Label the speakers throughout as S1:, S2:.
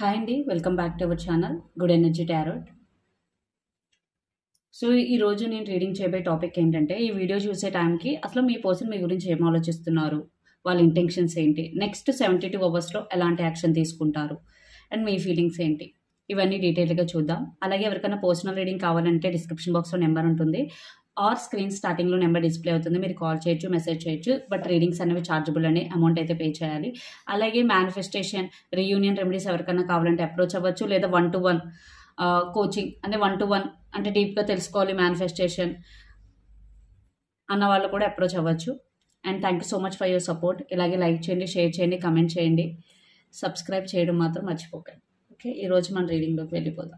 S1: hi అండి welcome back to our channel good energy tarot so ఈరోజు నేను reading చేయబోయే టాపిక్ ఏంటంటే ఈ వీడియో చూసే టైంకి అసలు మీ పర్సన్ మీ గురించి ఏం ఆలోచిస్తున్నారు వాళ్ళ ఇంటెన్షన్స్ ఏంటి నెక్స్ట్ సెవెంటీ టూ అవర్స్లో ఎలాంటి యాక్షన్ తీసుకుంటారు అండ్ మీ ఫీలింగ్స్ ఏంటి ఇవన్నీ డీటెయిల్గా చూద్దాం అలాగే ఎవరికైనా పర్సనల్ రీడింగ్ కావాలంటే డిస్క్రిప్షన్ బాక్స్లో నెంబర్ ఉంటుంది ఆర్ స్క్రీన్ స్టార్టింగ్లో నెంబర్ డిస్ప్లే అవుతుంది మీరు కాల్ చేయొచ్చు మెసేజ్ చేయొచ్చు బట్ రీడింగ్స్ అనేవి చార్జబుల్ అని అమౌంట్ అయితే పే చేయాలి అలాగే మేనిఫెస్టేషన్ రీయూనియన్ రెమెడీస్ ఎవరికైనా కావాలంటే అప్రోచ్ అవ్వచ్చు లేదా వన్ టు వన్ కోచింగ్ అంటే వన్ టు వన్ అంటే డీప్గా తెలుసుకోవాలి మేనిఫెస్టేషన్ అన్న వాళ్ళు కూడా అప్రోచ్ అవ్వచ్చు and thank you so much for your support ఇలాగే లైక్ చేయండి షేర్ చేయండి కమెంట్ చేయండి సబ్స్క్రైబ్ చేయడం మాత్రం మర్చిపోకండి ఓకే ఈరోజు మన రీడింగ్లోకి వెళ్ళిపోదాం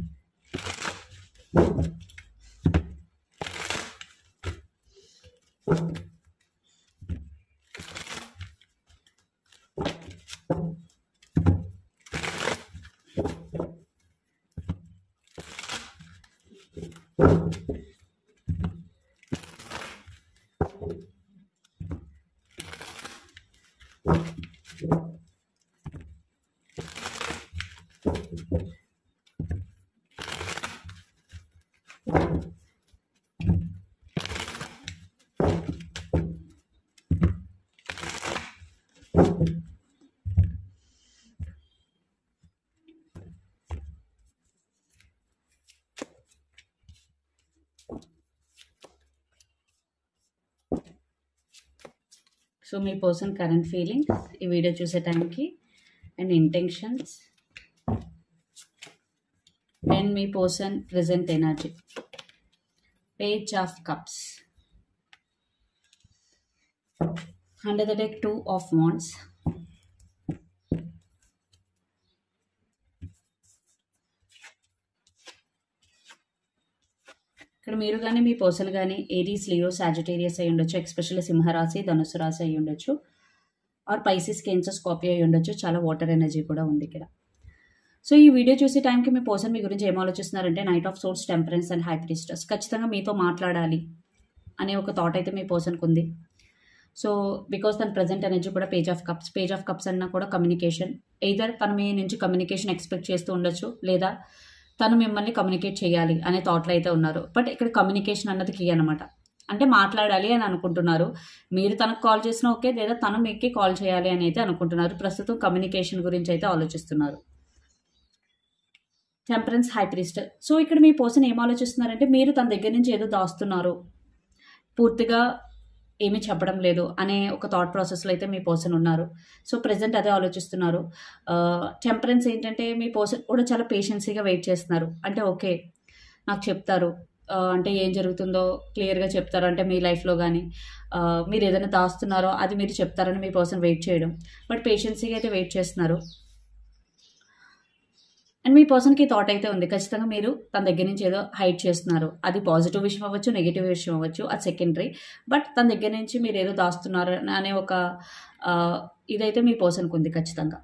S1: సో మీ పర్సన్ కరెంట్ ఫీలింగ్స్ ఈ వీడియో చూసే టైంకి అండ్ ఇంటెన్షన్స్ అండ్ మీ person present energy page of cups under the deck two of wands ఇక్కడ మీరు కానీ మీ పర్సన్ కానీ ఏరీస్ లియో సాజిటేరియస్ అయి ఉండొచ్చు ఎక్స్పెషల్లీ సింహరాశి ధనుసు రాశి అయి ఉండొచ్చు ఆర్ పైసిస్ కేన్సర్ స్కాపియో అయి ఉండొచ్చు చాలా వాటర్ ఎనర్జీ కూడా ఉంది ఇక్కడ సో ఈ వీడియో చూసే టైంకి మీ పర్సన్ మీ గురించి ఏం ఆలోచిస్తున్నారంటే knight of swords temperance and high priestess ఖచ్చితంగా మీతో మాట్లాడాలి అనే ఒక థాట్ అయితే మీ పర్సన్కి ఉంది సో బికాస్ తన ప్రజెంట్ ఎనర్జీ కూడా page of cups page of cups అన్నా కూడా కమ్యూనికేషన్ ఎయిదర్ తన మీ నుంచి కమ్యూనికేషన్ ఎక్స్పెక్ట్ చేస్తూ ఉండొచ్చు లేదా తను మిమ్మల్ని కమ్యూనికేట్ చేయాలి అనే థాట్లో అయితే ఉన్నారు బట్ ఇక్కడ కమ్యూనికేషన్ అన్నది కీ అనమాట అంటే మాట్లాడాలి అని అనుకుంటున్నారు మీరు తనకు కాల్ చేసినా ఓకే లేదా తను మీకు కాల్ చేయాలి అని అయితే అనుకుంటున్నారు ప్రస్తుతం కమ్యూనికేషన్ గురించి అయితే ఆలోచిస్తున్నారు టెంపరెన్స్ హైప్రిస్ట్ సో ఇక్కడ మీ పర్సన్ ఏం ఆలోచిస్తున్నారంటే మీరు తన దగ్గర నుంచి ఏదో దాస్తున్నారు పూర్తిగా ఏమీ చెప్పడం లేదు అనే ఒక థాట్ ప్రాసెస్లో అయితే మీ పర్సన్ ఉన్నారు సో ప్రజెంట్ అదే ఆలోచిస్తున్నారు టెంపరెన్స్ ఏంటంటే మీ పర్సన్ కూడా చాలా పేషెన్సీగా వెయిట్ చేస్తున్నారు అంటే ఓకే నాకు చెప్తారు అంటే ఏం జరుగుతుందో క్లియర్గా చెప్తారు అంటే మీ లైఫ్లో కానీ మీరు ఏదైనా దాస్తున్నారో అది మీరు చెప్తారని మీ పర్సన్ వెయిట్ చేయడం బట్ పేషెన్సీగా అయితే వెయిట్ చేస్తున్నారు అండ్ మీ పర్సన్కి థాట్ అయితే ఉంది ఖచ్చితంగా మీరు తన దగ్గర నుంచి ఏదో హైడ్ చేస్తున్నారు అది పాజిటివ్ విషయం అవ్వచ్చు నెగిటివ్ విషయం అవ్వచ్చు అది సెకండరీ బట్ తన దగ్గర నుంచి మీరు ఏదో దాస్తున్నారు అనే ఒక ఇదైతే మీ పర్సన్కి ఉంది ఖచ్చితంగా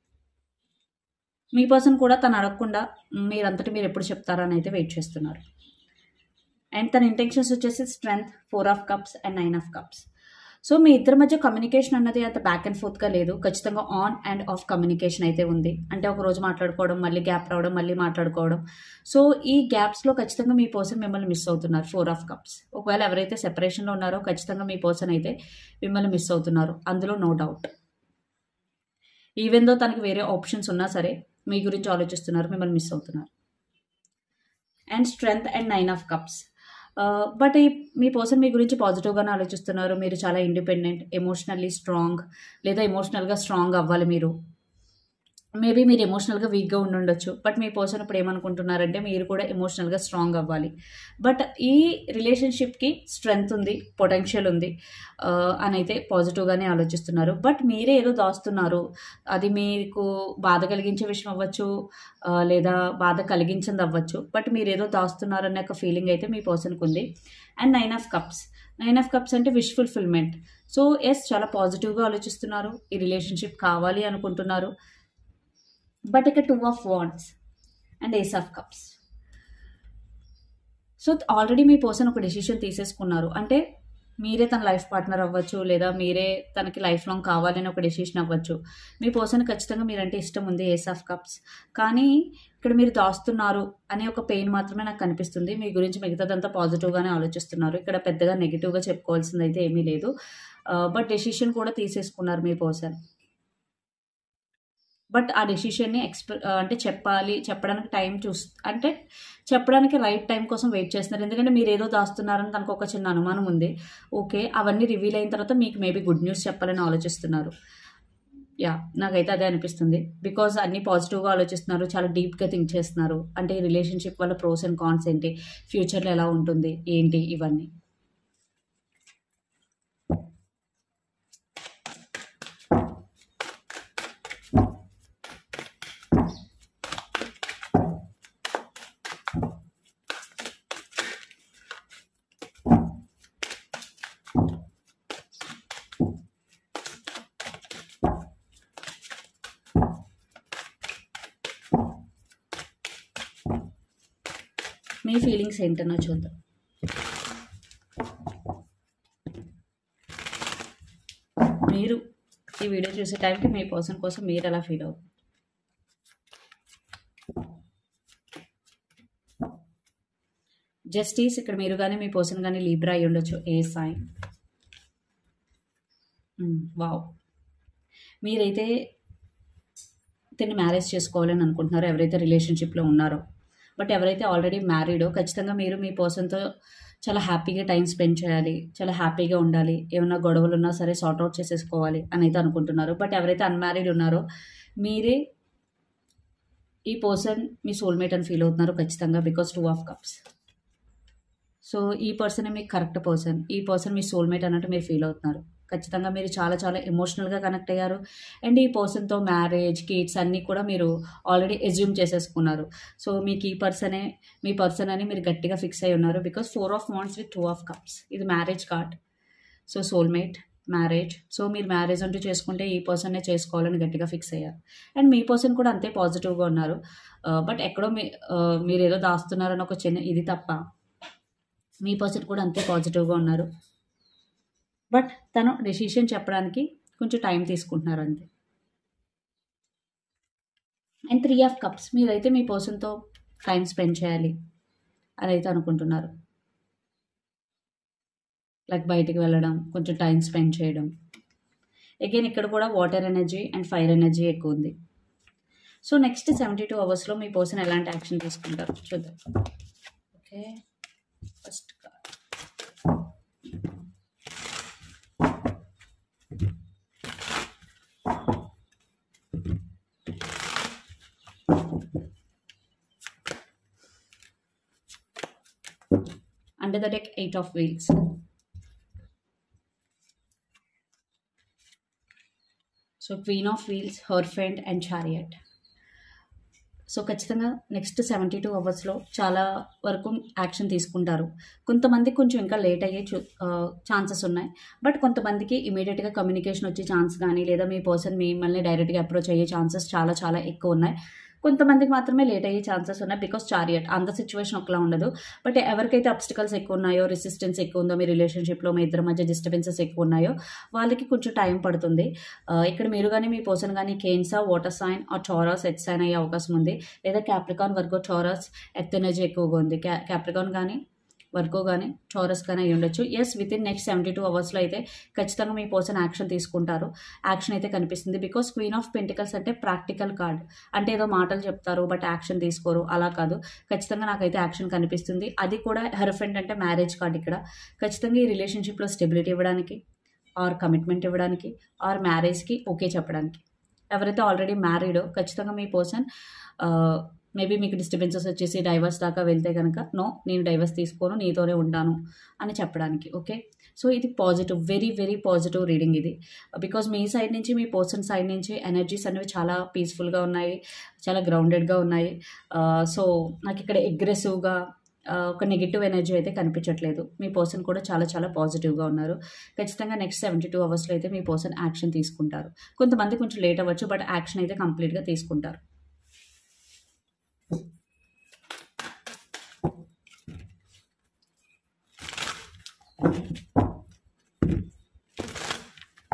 S1: మీ పర్సన్ కూడా తను అడగకుండా మీరంతటి మీరు ఎప్పుడు చెప్తారని అయితే వెయిట్ చేస్తున్నారు అండ్ తన ఇంటెన్షన్స్ వచ్చేసి strength four of cups and nine of cups so మీ ఇద్దరి మధ్య కమ్యూనికేషన్ అన్నది అంత బ్యాక్ అండ్ ఫోర్త్గా లేదు ఖచ్చితంగా ఆన్ అండ్ ఆఫ్ కమ్యూనికేషన్ అయితే ఉంది అంటే ఒక రోజు మాట్లాడుకోవడం మళ్ళీ గ్యాప్ రావడం మళ్ళీ మాట్లాడుకోవడం సో ఈ గ్యాప్స్లో ఖచ్చితంగా మీ పర్సన్ మిమ్మల్ని మిస్ అవుతున్నారు ఫోర్ ఆఫ్ కప్స్ ఒకవేళ ఎవరైతే సెపరేషన్లో ఉన్నారో ఖచ్చితంగా మీ పర్సన్ అయితే మిమ్మల్ని మిస్ అవుతున్నారు అందులో నో డౌట్ ఈవెన్ దో తనకి వేరే ఆప్షన్స్ ఉన్నా సరే మీ గురించి ఆలోచిస్తున్నారు మిమ్మల్ని మిస్ అవుతున్నారు and strength and nine of cups but ఈ మీ పర్సన్ మీ గురించి పాజిటివ్గానే ఆలోచిస్తున్నారు మీరు చాలా ఇండిపెండెంట్ ఎమోషనల్లీ స్ట్రాంగ్ లేదా ఎమోషనల్గా స్ట్రాంగ్ అవ్వాలి మీరు మేబీ మీరు ఎమోషనల్గా వీక్గా ఉండి ఉండొచ్చు బట్ మీ పర్సన్ ఇప్పుడు ఏమనుకుంటున్నారంటే మీరు కూడా ఎమోషనల్గా స్ట్రాంగ్ అవ్వాలి బట్ ఈ రిలేషన్షిప్కి స్ట్రెంగ్త్ ఉంది పొటెన్షియల్ ఉంది అని అయితే పాజిటివ్గానే ఆలోచిస్తున్నారు బట్ మీరే ఏదో దాస్తున్నారు అది మీకు బాధ కలిగించే విషయం అవ్వచ్చు లేదా బాధ కలిగించింది అవ్వచ్చు బట్ మీరు ఏదో దాస్తున్నారు అనే ఒక ఫీలింగ్ అయితే మీ పర్సన్కి ఉంది and nine of cups nine of cups అంటే విష్ ఫుల్ఫిల్మెంట్ సో ఎస్ చాలా పాజిటివ్గా ఆలోచిస్తున్నారు ఈ రిలేషన్షిప్ కావాలి అనుకుంటున్నారు బట్ ఇక two of wands and ace of cups so already మీ పర్సన్ ఒక డెసిషన్ తీసేసుకున్నారు అంటే మీరే తన లైఫ్ పార్ట్నర్ అవ్వచ్చు లేదా మీరే తనకి లైఫ్ లాంగ్ కావాలని ఒక డెసిషన్ అవ్వచ్చు మీ పర్సన్ ఖచ్చితంగా మీరంటే ఇష్టం ఉంది ఏస్ ఆఫ్ కప్స్ కానీ ఇక్కడ మీరు దాస్తున్నారు అనే ఒక పెయిన్ మాత్రమే నాకు కనిపిస్తుంది మీ గురించి మిగతాదంతా పాజిటివ్గానే ఆలోచిస్తున్నారు ఇక్కడ పెద్దగా నెగిటివ్గా చెప్పుకోవాల్సింది అయితే ఏమీ లేదు బట్ డెసిషన్ కూడా తీసేసుకున్నారు మీ పర్సన్ బట్ ఆ డెసిషన్ని ఎక్స్పె అంటే చెప్పాలి చెప్పడానికి టైం చూస్ అంటే చెప్పడానికి రైట్ టైం కోసం వెయిట్ చేస్తున్నారు ఎందుకంటే మీరు ఏదో దాస్తున్నారని తనకు ఒక చిన్న అనుమానం ఉంది ఓకే అవన్నీ రివీల్ అయిన తర్వాత మీకు మేబీ గుడ్ న్యూస్ చెప్పాలని ఆలోచిస్తున్నారు యా నాకైతే అదే అనిపిస్తుంది బికాజ్ అన్ని పాజిటివ్గా ఆలోచిస్తున్నారు చాలా డీప్గా థింక్ చేస్తున్నారు అంటే ఈ రిలేషన్షిప్ వల్ల ప్రోస్ అండ్ కాన్స్ ఏంటి ఫ్యూచర్లో ఎలా ఉంటుంది ఏంటి ఇవన్నీ మీ ఫీలింగ్స్ ఏంటనో చూద్దాం మీరు ఈ వీడియో చూసే టైంకి మీ పర్సన్ కోసం మీరు ఎలా ఫీల్ అవుతుంది జస్టిస్ ఇక్కడ మీరు కానీ మీ పర్సన్ కానీ లీబ్రా అయి ఉండొచ్చు ఏ సైన్ వావ్ మీరైతే దీన్ని మ్యారేజ్ చేసుకోవాలని అనుకుంటున్నారో ఎవరైతే రిలేషన్షిప్లో ఉన్నారో బట్ ఎవరైతే ఆల్రెడీ మ్యారీడో ఖచ్చితంగా మీరు మీ పర్సన్తో చాలా హ్యాపీగా టైం స్పెండ్ చేయాలి చాలా హ్యాపీగా ఉండాలి ఏమైనా గొడవలు ఉన్నా సరే సార్ట్ అవుట్ చేసేసుకోవాలి అని అయితే అనుకుంటున్నారు బట్ ఎవరైతే అన్మ్యారీడ్ ఉన్నారో మీరే ఈ పర్సన్ మీ సోల్మేట్ అని ఫీల్ అవుతున్నారు ఖచ్చితంగా because two of cups so ఈ పర్సనే మీకు కరెక్ట్ పర్సన్ ఈ పర్సన్ మీ సోల్మేట్ అన్నట్టు మీరు ఫీల్ అవుతున్నారు ఖచ్చితంగా మీరు చాలా చాలా ఎమోషనల్గా కనెక్ట్ అయ్యారు అండ్ ఈ పర్సన్తో మ్యారేజ్ కిడ్స్ అన్నీ కూడా మీరు ఆల్రెడీ ఎజ్యూమ్ చేసేసుకున్నారు సో మీకు ఈ పర్సనే మీ పర్సన్ అని మీరు గట్టిగా ఫిక్స్ అయి ఉన్నారు because four of wands with two of cups ఇది marriage card so soulmate marriage so మీరు మ్యారేజ్ అంటూ చేసుకుంటే ఈ పర్సన్నే చేసుకోవాలని గట్టిగా ఫిక్స్ అయ్యారు అండ్ మీ పర్సన్ కూడా అంతే పాజిటివ్గా ఉన్నారు బట్ ఎక్కడో మీ మీరు ఏదో దాస్తున్నారని ఒక చిన్న ఇది తప్ప మీ పర్సన్ కూడా అంతే పాజిటివ్గా ఉన్నారు బట్ తను డెసిషన్ చెప్పడానికి కొంచెం టైం తీసుకుంటున్నారు అంతే అండ్ త్రీ ఆఫ్ కప్స్ మీరైతే మీ పర్సన్తో టైం స్పెండ్ చేయాలి అని అయితే అనుకుంటున్నారు లైక్ బయటికి వెళ్ళడం కొంచెం టైం స్పెండ్ చేయడం అగైన్ ఇక్కడ కూడా water energy and fire energy ఎక్కువ ఉంది సో నెక్స్ట్ సెవెంటీ టూ అవర్స్లో మీ పర్సన్ ఎలాంటి యాక్షన్ తీసుకుంటారు చూద్దాం okay first under the deck eight of wheels so queen of wheels హర్ఫెండ్ అండ్ చారియట్ సో ఖచ్చితంగా నెక్స్ట్ సెవెంటీ టూ అవర్స్లో చాలా వరకు యాక్షన్ తీసుకుంటారు కొంతమందికి కొంచెం ఇంకా లేట్ అయ్యే చూ ఛాన్సెస్ ఉన్నాయి బట్ కొంతమందికి ఇమీడియట్గా కమ్యూనికేషన్ వచ్చే ఛాన్స్ కానీ లేదా మీ పర్సన్ మిమ్మల్ని డైరెక్ట్గా అప్రోచ్ అయ్యే ఛాన్సెస్ చాలా చాలా ఎక్కువ ఉన్నాయి కొంతమందికి మాత్రమే లేట్ అయ్యే ఛాన్సెస్ ఉన్నాయి బికాస్ చారియట్ అంత సిచ్యువేషన్ ఒకలా ఉండదు బట్ ఎవరికైతే అబ్స్టికల్స్ ఎక్కువ ఉన్నాయో రెసిస్టెన్స్ ఎక్కువ ఉందో మీ రిలేషన్షిప్లో మీ ఇద్దరి మధ్య డిస్టర్బెన్సెస్ ఎక్కువ ఉన్నాయో వాళ్ళకి కొంచెం టైం పడుతుంది ఇక్కడ మీరు కానీ మీ పర్సన్ కానీ కేన్సా వాటర్ సైన్ ఆ చోరస్ ఎత్ సైన్ అయ్యే అవకాశం ఉంది లేదా క్యాప్రికాన్ వర్గో చోరస్ ఎత్ ఎనర్జీ ఎక్కువగా ఉంది క్యా క్యాప్రికాన్ కానీ వర్గో కానీ చోరస్ కానీ అయి ఉండొచ్చు yes within next seventy two అవర్స్లో అయితే ఖచ్చితంగా మీ పర్సన్ యాక్షన్ తీసుకుంటారు యాక్షన్ అయితే కనిపిస్తుంది బికాస్ క్వీన్ ఆఫ్ పెంటికల్స్ అంటే ప్రాక్టికల్ కార్డ్ అంటే ఏదో మాటలు చెప్తారు బట్ యాక్షన్ తీసుకోరు అలా కాదు ఖచ్చితంగా నాకైతే యాక్షన్ కనిపిస్తుంది అది కూడా హెర్ఫెండ్ అంటే మ్యారేజ్ కార్డ్ ఇక్కడ ఖచ్చితంగా ఈ రిలేషన్షిప్లో స్టెబిలిటీ ఇవ్వడానికి ఆర్ కమిట్మెంట్ ఇవ్వడానికి ఆర్ మ్యారేజ్కి ఓకే చెప్పడానికి ఎవరైతే ఆల్రెడీ మ్యారీడో ఖచ్చితంగా మీ పర్సన్ మేబీ మీకు డిస్టర్బెన్సెస్ వచ్చేసి డైవర్స్ దాకా వెళ్తే కనుక నో నేను డైవర్స్ తీసుకోను నీతోనే ఉంటాను అని చెప్పడానికి ఓకే సో ఇది positive very very positive reading ఇది బికాజ్ మీ సైడ్ నుంచి మీ పర్సన్ సైడ్ నుంచి ఎనర్జీస్ అనేవి చాలా పీస్ఫుల్గా ఉన్నాయి చాలా గ్రౌండెడ్గా ఉన్నాయి సో నాకు ఇక్కడ అగ్రెసివ్గా ఒక నెగిటివ్ ఎనర్జీ అయితే కనిపించట్లేదు మీ పర్సన్ కూడా చాలా చాలా పాజిటివ్గా ఉన్నారు ఖచ్చితంగా నెక్స్ట్ సెవెంటీ టూ అవర్స్లో అయితే మీ పర్సన్ యాక్షన్ తీసుకుంటారు కొంతమంది కొంచెం లేట్ అవ్వచ్చు బట్ యాక్షన్ అయితే కంప్లీట్గా తీసుకుంటారు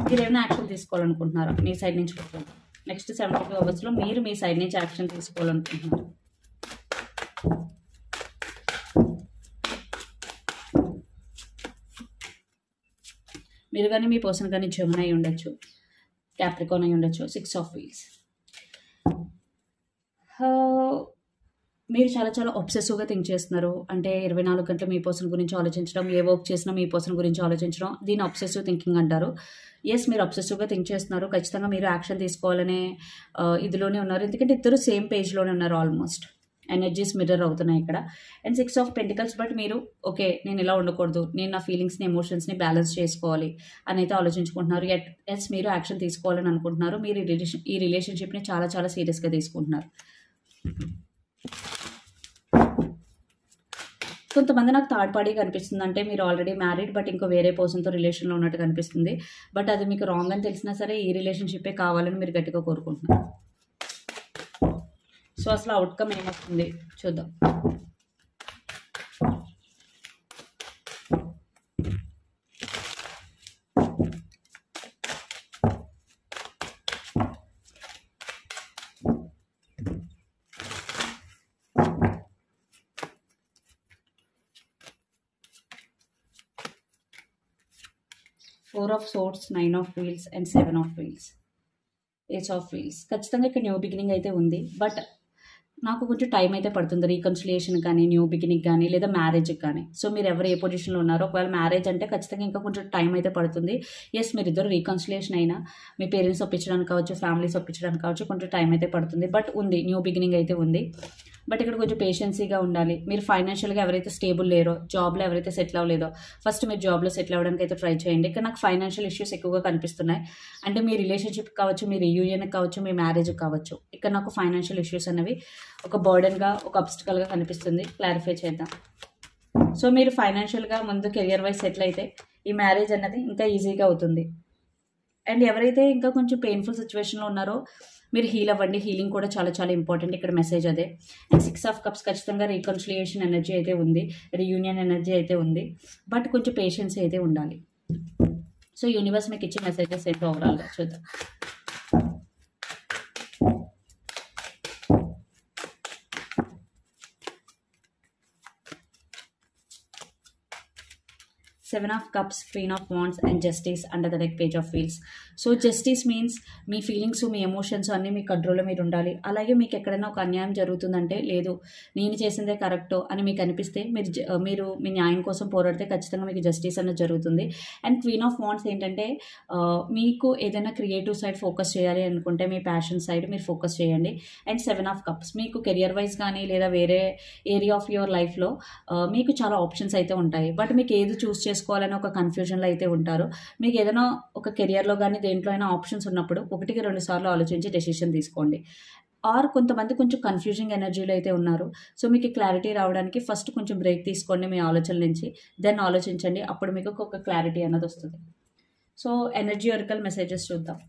S1: మీరు ఏమైనా యాక్షన్ తీసుకోవాలనుకుంటున్నారా మీ సైడ్ నుంచి నెక్స్ట్ సెవెంటీ టూ అవర్స్లో మీరు మీ సైడ్ నుంచి యాక్షన్ తీసుకోవాలనుకుంటున్నారు మీరు కానీ మీ పర్సన్ కానీ జమున అయి ఉండొచ్చు క్యాప్రికాన్ అయి ఉండొచ్చు సిక్స్ ఆఫ్ వీల్స్ మీరు చాలా చాలా ఒబ్సెసివ్గా థింక్ చేస్తున్నారు అంటే ఇరవై నాలుగు గంటలు మీ పర్సన్ గురించి ఆలోచించడం ఏ వర్క్ చేసినా మీ పర్సన్ గురించి ఆలోచించడం దీన్ని ఒబ్సెసివ్ థింకింగ్ అంటారు ఎస్ మీరు ఒబ్సెసివ్గా థింక్ చేస్తున్నారు ఖచ్చితంగా మీరు యాక్షన్ తీసుకోవాలనే ఆ, ఇదిలోనే ఉన్నారు ఎందుకంటే ఇద్దరు సేమ్ పేజ్లోనే ఉన్నారు ఆల్మోస్ట్ ఎనర్జీస్ మిర్రర్ అవుతున్నాయి ఇక్కడ and six of pentacles but మీరు ఓకే నేను ఇలా ఉండకూడదు నేను నా ఫీలింగ్స్ని ఎమోషన్స్ని బ్యాలెన్స్ చేసుకోవాలి అని అయితే ఆలోచించుకుంటున్నారు ఎట్ ఎస్ మీరు యాక్షన్ తీసుకోవాలని అనుకుంటున్నారు మీరు ఈ రిలేషన్ ఈ రిలేషన్షిప్ని చాలా చాలా సీరియస్గా తీసుకుంటున్నారు కొంతమంది నాకు థర్డ్ పార్టీ కనిపిస్తుంది అంటే మీరు ఆల్రెడీ మ్యారీడ్ బట్ ఇంకో వేరే పర్సన్తో రిలేషన్లో ఉన్నట్టు కనిపిస్తుంది బట్ అది మీకు రాంగ్ అని తెలిసినా సరే ఈ రిలేషన్షిప్పే కావాలని మీరు గట్టిగా కోరుకుంటున్నారు సో అసలు అవుట్కమ్ ఏమొస్తుంది చూద్దాం four of swords nine of wheels and seven of wheels ace of wheels ఖచ్చితంగా ఇక్కడ న్యూ బిగినింగ్ అయితే ఉంది బట్ నాకు కొంచెం టైం అయితే పడుతుంది రీకన్సిలియేషన్ కానీ న్యూ బిగినింగ్ కానీ లేదా మ్యారేజ్కి కానీ సో మీరు ఎవరు ఏ పొజిషన్లో ఉన్నారో ఒకవేళ మ్యారేజ్ అంటే ఖచ్చితంగా ఇంకా కొంచెం టైం అయితే పడుతుంది ఎస్ మీరు ఇద్దరు రీకన్సిలియేషన్ అయినా మీ పేరెంట్స్ ఒప్పించడానికి కావచ్చు ఫ్యామిలీస్ ఒప్పించడానికి కావచ్చు కొంచెం టైం అయితే పడుతుంది బట్ ఉంది న్యూ బిగినింగ్ అయితే ఉంది బట్ ఇక్కడ కొంచెం పేషెన్సీగా ఉండాలి మీరు ఫైనాన్షియల్గా ఎవరైతే స్టేబుల్ లేరో జాబ్లో ఎవరైతే సెటిల్ అవ్వలేదో ఫస్ట్ మీరు జాబ్లో సెటిల్ అవ్వడానికి అయితే ట్రై చేయండి ఇక్కడ నాకు ఫైనాన్షియల్ ఇష్యూస్ ఎక్కువగా కనిపిస్తున్నాయి అంటే మీ రిలేషన్షిప్ కావచ్చు మీ రియూనియన్ కావచ్చు మీ మ్యారేజ్ కావచ్చు ఇక్కడ నాకు ఫైనాన్షియల్ ఇష్యూస్ అనేవి ఒక బర్డెన్గా ఒక అబ్స్టికల్గా కనిపిస్తుంది క్లారిఫై చేద్దాం సో మీరు ఫైనాన్షియల్గా ముందు కెరియర్ వైజ్ సెటిల్ అయితే ఈ మ్యారేజ్ అన్నది ఇంకా ఈజీగా అవుతుంది అండ్ ఎవరైతే ఇంకా కొంచెం పెయిన్ఫుల్ సిచ్యువేషన్లో ఉన్నారో మీరు హీల్ అవ్వండి హీలింగ్ కూడా చాలా చాలా ఇంపార్టెంట్ ఇక్కడ మెసేజ్ అదే అండ్ సిక్స్ ఆఫ్ కప్స్ ఖచ్చితంగా రీకన్సిలియేషన్ ఎనర్జీ అయితే ఉంది రీయూనియన్ ఎనర్జీ అయితే ఉంది బట్ కొంచెం పేషెన్స్ అయితే ఉండాలి సో యూనివర్స్ మీకు ఇచ్చే మెసేజెస్ అయితే ఓవరాల్గా చూద్దాం seven of cups queen of wands and justice under the deck page of wheels so justice means మీ ఫీలింగ్స్ మీ ఎమోషన్స్ అన్నీ మీ కంట్రోల్లో మీరు ఉండాలి అలాగే మీకు ఎక్కడైనా ఒక అన్యాయం జరుగుతుందంటే లేదు నేను చేసిందే కరెక్టో అని మీకు అనిపిస్తే మీరు జ- మీరు మీ న్యాయం కోసం పోరాడితే ఖచ్చితంగా మీకు జస్టిస్ అనేది జరుగుతుంది అండ్ క్వీన్ ఆఫ్ వాండ్స్ ఏంటంటే ఆ, మీకు ఏదైనా క్రియేటివ్ సైడ్ ఫోకస్ చేయాలి అనుకుంటే మీ ప్యాషన్ సైడ్ మీరు ఫోకస్ చేయండి అండ్ సెవెన్ ఆఫ్ కప్స్ మీకు కెరియర్ వైజ్ కానీ లేదా వేరే ఏరియా ఆఫ్ యువర్ లైఫ్లో మీకు చాలా ఆప్షన్స్ అయితే ఉంటాయి బట్ మీకు ఏది చూస్ చేసుకోవాలని ఒక కన్ఫ్యూజన్లో అయితే ఉంటారు మీకు ఏదైనా ఒక కెరియర్లో కానీ దేంట్లో అయినా ఆప్షన్స్ ఉన్నప్పుడు ఒకటికి రెండు సార్లు ఆలోచించి డెసిషన్ తీసుకోండి ఆర్ కొంతమంది కొంచెం కన్ఫ్యూజింగ్ ఎనర్జీలో అయితే ఉన్నారు సో మీకు క్లారిటీ రావడానికి ఫస్ట్ కొంచెం బ్రేక్ తీసుకోండి మీ ఆలోచనల నుంచి దెన్ ఆలోచించండి అప్పుడు మీకు ఒక క్లారిటీ అన్నది వస్తుంది సో ఎనర్జీ ఒరికల్ మెసేజెస్ చూద్దాం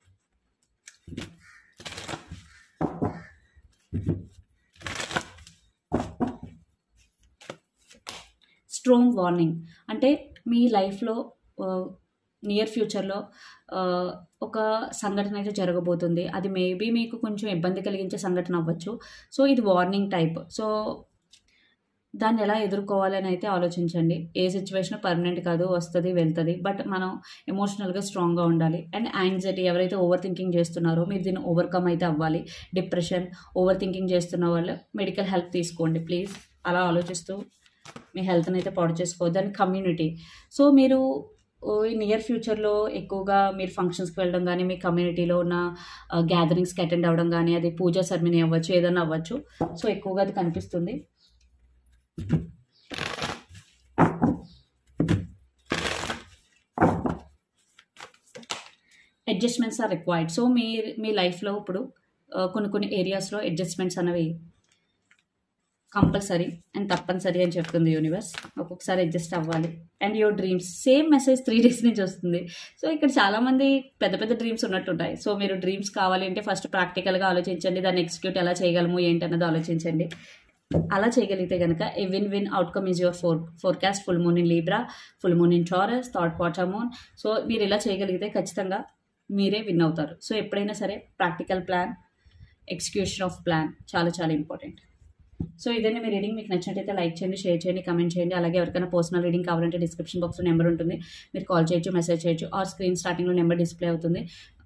S1: స్ట్రాంగ్ వార్నింగ్ అంటే మీ లైఫ్లో నియర్ ఫ్యూచర్లో ఒక సంఘటన అయితే జరగబోతుంది అది మేబీ మీకు కొంచెం ఇబ్బంది కలిగించే సంఘటన అవ్వచ్చు సో ఇది వార్నింగ్ టైప్ సో దాన్ని ఎలా ఎదుర్కోవాలని అయితే ఆలోచించండి ఏ సిచ్యువేషన్ పర్మనెంట్ కాదు వస్తుంది వెళ్తుంది బట్ మనం ఎమోషనల్గా స్ట్రాంగ్గా ఉండాలి అండ్ యాంగ్జైటీ ఎవరైతే ఓవర్ థింకింగ్ చేస్తున్నారో మీరు దీన్ని ఓవర్కమ్ అయితే అవ్వాలి డిప్రెషన్ ఓవర్ థింకింగ్ చేస్తున్న వాళ్ళు మెడికల్ హెల్ప్ తీసుకోండి ప్లీజ్ అలా ఆలోచిస్తూ మీ హెల్త్ని అయితే పాడు చేసుకోవద్దు అండ్ కమ్యూనిటీ సో మీరు నియర్ ఫ్యూచర్లో ఎక్కువగా మీరు ఫంక్షన్స్కి వెళ్ళడం కానీ మీ కమ్యూనిటీలో ఉన్న గ్యాదరింగ్స్కి అటెండ్ అవ్వడం కానీ అది పూజా సెరమనీ అవ్వచ్చు ఏదైనా అవ్వచ్చు సో ఎక్కువగా అది కనిపిస్తుంది అడ్జస్ట్మెంట్స్ ఆర్ రిక్వైర్డ్ సో మీ మీ లైఫ్లో ఇప్పుడు ఆ, కొన్ని కొన్ని ఏరియాస్లో అడ్జస్ట్మెంట్స్ అనేవి కంపల్సరీ అండ్ తప్పనిసరి అని చెప్తుంది యూనివర్స్ ఒక్కొక్కసారి అడ్జస్ట్ అవ్వాలి and your dreams same message three days నుంచి వస్తుంది సో ఇక్కడ చాలామంది పెద్ద పెద్ద డ్రీమ్స్ ఉన్నట్టుంటాయి సో మీరు డ్రీమ్స్ కావాలి అంటే ఫస్ట్ ప్రాక్టికల్గా ఆలోచించండి దాన్ని ఎగ్జిక్యూట్ ఎలా చేయగలము ఏంటి అన్నది ఆలోచించండి అలా చేయగలిగితే కనుక a win win outcome is your four forecast full moon in Libra full moon in Taurus third quarter moon so మీరు ఇలా చేయగలిగితే ఖచ్చితంగా మీరే విన్ అవుతారు సో ఎప్పుడైనా సరే practical plan execution of plan చాలా చాలా ఇంపార్టెంట్ సో ఇదండి మీ రీడింగ్ మీకు నచ్చినట్టయితే లైక్ చేయండి షేర్ చేయండి కమెంట్ చేయండి అలాగే ఎవరికైనా పర్సనల్ రీడింగ్ కావాలంటే డిస్క్రిప్షన్ బాక్స్లో నెంబర్ ఉంటుంది మీరు కాల్ చేయొచ్చు మెసేజ్ చేయొచ్చు ఆర్ స్క్రీన్ స్టార్టింగ్లో నెంబర్ డిస్ప్లే అవుతుంది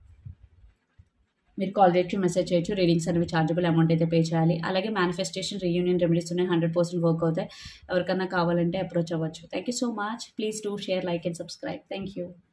S1: మీరు కాల్ చేయొచ్చు మెసేజ్ చేయొచ్చు రీడింగ్స్ అనేవి చార్జబుల్ అమౌంట్ అయితే పే చేయాలి అలాగే మేనిఫెస్టేషన్ రీయూనియన్ రెమెడీస్ ఉన్నాయి హండ్రెడ్ పర్సెంట్ వర్క్ అవుతాయి ఎవరికన్నా కావాలంటే అప్రోచ్ అవ్వచ్చు thank you so much please do share like and subscribe thank you